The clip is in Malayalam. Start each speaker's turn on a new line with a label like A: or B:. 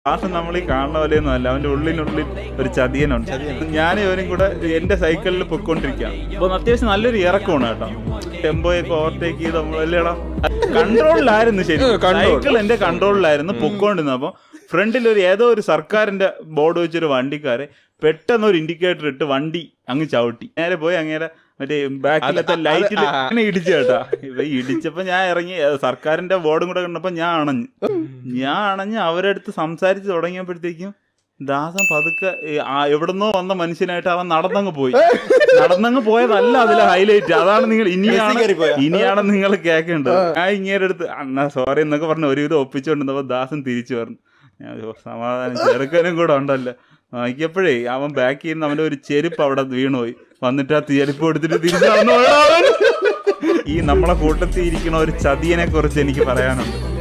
A: ദാസൻ നമ്മൾ ഈ കാണുന്ന പോലെയൊന്നും അല്ല അവന്റെ ഉള്ളിനുള്ളിൽ ഒരു ചതിയനുണ്ട് ഞാൻ ഇവനും കൂടെ എന്റെ സൈക്കിളിൽ പൊയ്ക്കൊണ്ടിരിക്കുകയാണ് അപ്പൊ അത്യാവശ്യം നല്ലൊരു ഇറക്കമാണ് കേട്ടോ ടെമ്പോയൊക്കെ ഓവർടേക്ക് ചെയ്ത് നമ്മളല്ലേടാ കൺട്രോളിലായിരുന്നു ശരി സൈക്കിൾ എന്റെ കൺട്രോളിലായിരുന്നു പൊക്കോണ്ടിരുന്നത് അപ്പൊ ഫ്രണ്ടിൽ ഒരു ഏതോ ഒരു സർക്കാരിന്റെ ബോർഡ് വെച്ചൊരു വണ്ടിക്കാരെ പെട്ടെന്ന് ഒരു ഇൻഡിക്കേറ്റർ ഇട്ട് വണ്ടി അങ്ങ് ചവിട്ടി നേരെ പോയി അങ്ങേരെ മറ്റേ ബാക്കിലത്തെ ലൈറ്റിൽ അങ്ങനെ ഇടിച്ചു കേട്ടാ ഇവ ഇടിച്ചപ്പോ ഞാൻ ഇറങ്ങി അത് സർക്കാരിന്റെ ബോർഡും കൂടെ കണ്ടപ്പോ ഞാൻ അണഞ്ഞു ഞാൻ അണഞ്ഞ് അവരടുത്ത് സംസാരിച്ച് തുടങ്ങിയപ്പോഴത്തേക്കും ദാസൻ പതുക്കെ ഈ ആ എവിടുന്നോ വന്ന മനുഷ്യനായിട്ട് അവൻ നടന്നങ്ങ് പോയി നടന്നങ്ങ് പോയതല്ല അതിലെ ഹൈലൈറ്റ് അതാണ് നിങ്ങൾ ഇനിയാണ്
B: കയറിപ്പോയോ?
A: ഇനിയാണ് നിങ്ങൾ കേൾക്കേണ്ടത് ഞാൻ ഇങ്ങേരെ അടുത്ത് അണ്ണാ സോറി എന്നൊക്കെ പറഞ്ഞ് ഒരുവിധം ഒപ്പിച്ചുകൊണ്ടിരുന്നപ്പോ ദാസൻ തിരിച്ചു പറഞ്ഞു ഞാൻ ഓ, സമാധാനം ചെറുക്കനും കൂടെ ഉണ്ടല്ലോ നോക്കിയപ്പോഴേ അവൻ ബാക്കിൽ നിന്ന് അവന്റെ ഒരു ചെരുപ്പ് അവിടെ വീണുപോയി വന്നിട്ട് ആ ചെരുപ്പ് എടുത്തിട്ട് തിരിച്ചു നടന്നു പോയതാ അവൻ. ഈ നമ്മളെ കൂട്ടത്തിൽ ഇരിക്കുന്ന ഒരു ചതിയനെ കുറിച്ച് എനിക്ക് പറയാനുണ്ട്